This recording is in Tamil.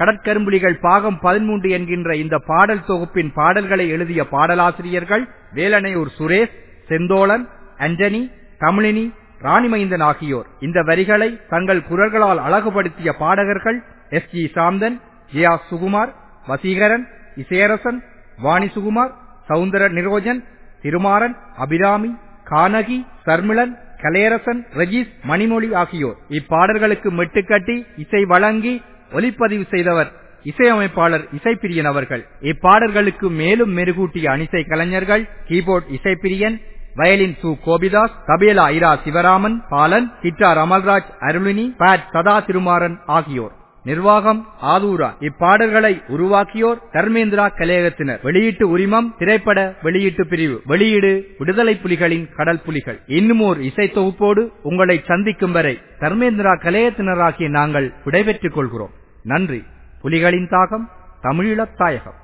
கடற்கரும்புலிகள் பாகம் பதிமூன்று என்கின்ற இந்த பாடல் தொகுப்பின் பாடல்களை எழுதிய பாடலாசிரியர்கள் வேலனையூர் சுரேஷ் செந்தோழன் அஞ்சனி தமிழினி ராணிமைந்தன் ஆகியோர் இந்த வரிகளை தங்கள் குரல்களால் அழகுபடுத்திய பாடகர்கள் S G Santhan J R Sukumar Vaseekaran Isaiyarasan Vani Sukumar Soundara Nirojan Thirumaran Abirami Kanaki Sharmilan Kalaiyarasan Rajees Manimozhi ஆகியோர் இப்பாடல்களுக்கு மெட்டுக்கட்டி இசை வழங்கி ஒலிப்பதிவு செய்தவர் இசையமைப்பாளர் இசைப்பிரியன் அவர்கள் இப்பாடல்களுக்கு மேலும் மெருகூட்டிய அணிசை கலைஞர்கள் keyboard Isaipriyan violin Su Gopithas tabla Ira Sivaraman Balan guitar Amalraj Arulini pad Satha Thirumaran ஆகியோர் நிர்வாகம் ஆதூரா இப்பாடல்களை உருவாக்கியோர் தர்மேந்திரா கலையகத்தினர் வெளியீட்டு உரிமம் திரைப்பட வெளியீட்டு பிரிவு வெளியீடு விடுதலை புலிகளின் கடல் புலிகள் இன்னும் ஓர் இசை தொகுப்போடு உங்களை சந்திக்கும் வரை தர்மேந்திரா கலையத்தினராகிய நாங்கள் விடைபெற்றுக் கொள்கிறோம் நன்றி புலிகளின் தாகம் தமிழீழத் தாயகம்